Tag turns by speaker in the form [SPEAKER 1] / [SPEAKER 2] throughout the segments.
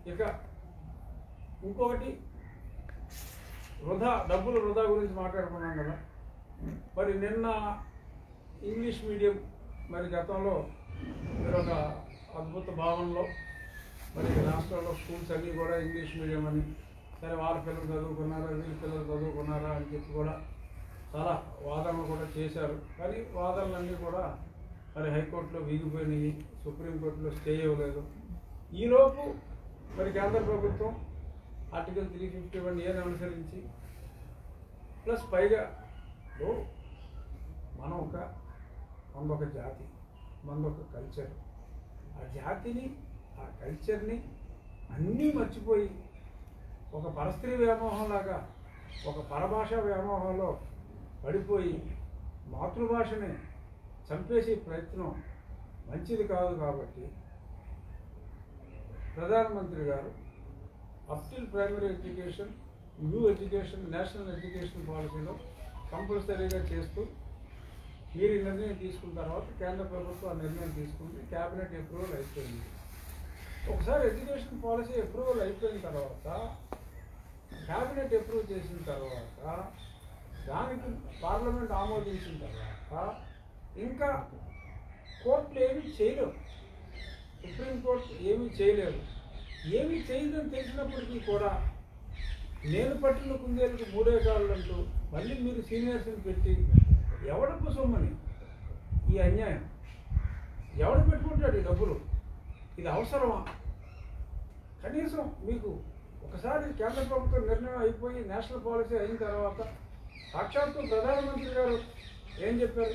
[SPEAKER 1] ఇక ఇంకొకటి వృధా డబ్బులు వృధా గురించి మాట్లాడుకున్నాం కదా మరి నిన్న ఇంగ్లీష్ మీడియం మరి గతంలో మీరు ఒక అద్భుత భావనలో మరి రాష్ట్రంలో స్కూల్స్ అన్నీ కూడా ఇంగ్లీష్ మీడియం అని సరే వాళ్ళ పిల్లలు చదువుకున్నారా వీళ్ళ పిల్లలు చదువుకున్నారా అని చెప్పి కూడా చాలా వాదనలు కూడా చేశారు కానీ వాదనలన్నీ కూడా మరి హైకోర్టులో వీగిపోయినాయి సుప్రీంకోర్టులో స్టే ఇవ్వలేదు ఈలోపు మరి కేంద్ర ప్రభుత్వం ఆర్టికల్ త్రీ ఫిఫ్టీ వన్ ఏని అనుసరించి ప్లస్ పైగా ఓ, మనం ఒక మనదొక జాతి మనదొక కల్చర్ ఆ జాతిని ఆ కల్చర్ని అన్నీ మర్చిపోయి ఒక పరస్త్రీ వ్యామోహంలాగా ఒక పరభాషా వ్యామోహంలో పడిపోయి మాతృభాషని చంపేసే ప్రయత్నం మంచిది కాదు కాబట్టి ప్రధానమంత్రి గారు up till primary education new education national education పాలసీలో కంపల్సరీగా చేస్తూ మీరు ఈ నిర్ణయం తీసుకున్న తర్వాత కేంద్ర ప్రభుత్వం ఆ నిర్ణయం తీసుకుంది క్యాబినెట్ అప్రూవల్ అయిపోయింది ఒకసారి ఎడ్యుకేషన్ పాలసీ అప్రూవల్ అయిపోయిన తర్వాత క్యాబినెట్ అప్రూవ్ చేసిన తర్వాత దానికి పార్లమెంట్ ఆమోదించిన తర్వాత ఇంకా కోర్టులు ఏమీ చేయలేవు సుప్రీంకోర్టు ఏమీ చేయలేదు ఏమీ చేయదని తెలిసినప్పటికీ కూడా నేను పట్టిన కుందేలకు మూడే కాళ్ళు అంటూ మళ్ళీ మీరు సీనియర్స్ని పెట్టి ఎవడకు సొమ్మని ఈ అన్యాయం ఎవడు పెట్టుకుంటాడు ఈ డబ్బులు ఇది అవసరమా కనీసం మీకు ఒకసారి కేంద్ర ప్రభుత్వం నిర్ణయం అయిపోయి నేషనల్ పాలసీ అయిన తర్వాత సాక్షాత్తు ప్రధానమంత్రి గారు ఏం చెప్పారు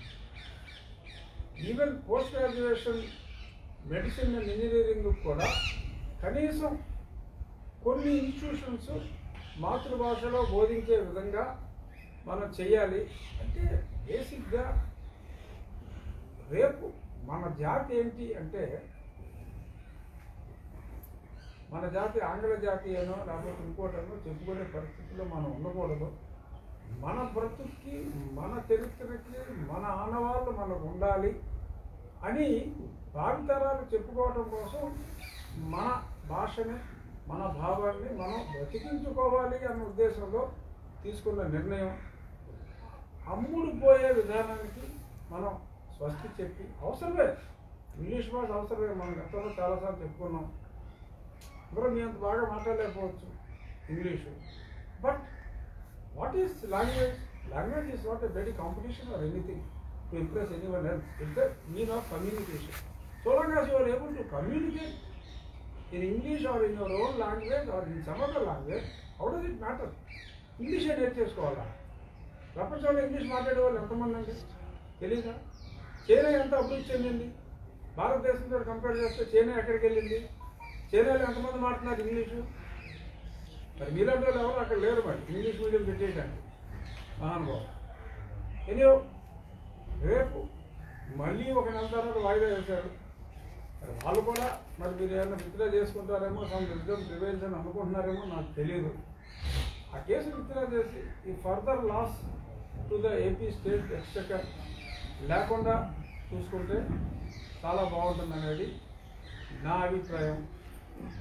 [SPEAKER 1] even post graduation medicine and engineering కూడా కనీసం కొన్ని ఇన్స్టిట్యూషన్స్ మాతృభాషలో బోధించే విధంగా మనం చేయాలి అంటే బేసిక్గా రేపు మన జాతి ఏంటి అంటే మన జాతి ఆంగ్ల జాతి అనో లేకపోతే ఇంకోటనో చెప్పుకునే పరిస్థితిలో మనం ఉండకూడదు మన బ్రతుక్కి మన చరిత్రకి మన ఆనవాళ్ళు మనకు ఉండాలి అని భావితరాలు చెప్పుకోవడం కోసం మన భాషని మన భావాన్ని మనం బ్రతికించుకోవాలి అన్న ఉద్దేశంలో తీసుకున్న నిర్ణయం అమ్ముడు పోయే విధానానికి మనం స్వస్తి చెప్పి అవసరమే ఇంగ్లీష్ భాష అవసరమే మనం గతంలో చాలాసార్లు చెప్పుకున్నాం అందరూ మీ అంత బాగా మాట్లాడలేకపోవచ్చు English but what is language language is not a very competition or anything to impress any one else it's the mean of communication so long as you are able to communicate in English or in your own language or in some other language how does it matter ఇంగ్లీషే నేర్చేసుకోవాలా ప్రపంచంలో English మాట్లాడే వాళ్ళు ఎంతమంది అండి తెలీదా China ఎంత అభివృద్ధి చెందింది భారతదేశంతో కంపేర్ చేస్తే చైనా ఎక్కడికి వెళ్ళింది చైనాలో ఎంతమంది మాట్లాడుతున్నారు ఇంగ్లీషు మరి మీలాంటి వాళ్ళు ఎవరు అక్కడ లేరు మరి ఇంగ్లీష్ మీడియం పెట్టేయడానికి మహానుభావం ఎనియో రేపు మళ్ళీ ఒక నెల తర్వాత వాయిదా వేశారు మరి వాళ్ళు కూడా మరి మీరు ఏమైనా విత్డ్రా చేసుకుంటారేమో సమ్ విజ్డమ్ ప్రివైల్స్ అని అనుకుంటున్నారేమో నాకు తెలియదు ఆ కేసు విత్డ్రా చేసి ఈ further loss to the AP state exchequer లేకుండా చూసుకుంటే చాలా బాగుంటుంది అనేది నా అభిప్రాయం